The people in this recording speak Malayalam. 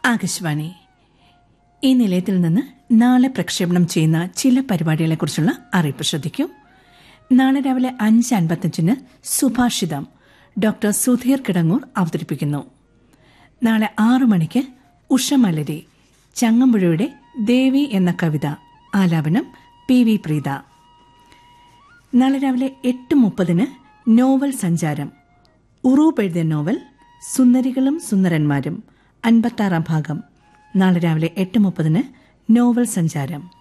ആകാശവാണി ഈ നിലയത്തിൽ നിന്ന് നാളെ പ്രക്ഷേപണം ചെയ്യുന്ന ചില പരിപാടികളെക്കുറിച്ചുള്ള അറിയിപ്പ് ശ്രദ്ധിക്കൂ നാളെ രാവിലെ അഞ്ച് അൻപത്തഞ്ചിന് സുഭാഷിതം ഡോക്ടർ സുധീർ കിടങ്ങൂർ അവതരിപ്പിക്കുന്നു നാളെ ആറു മണിക്ക് ഉഷമലരി ചങ്ങമ്പുഴയുടെ ദേവി എന്ന കവിത ആലാപനം പി വി പ്രീത നാളെ രാവിലെ എട്ട് മുപ്പതിന് നോവൽ സഞ്ചാരം ഉറൂബ് എഴുതിയ നോവൽ സുന്ദരികളും സുന്ദരന്മാരും അൻപത്താറാം ഭാഗം നാളെ രാവിലെ എട്ട് മുപ്പതിന് നോവൽ സഞ്ചാരം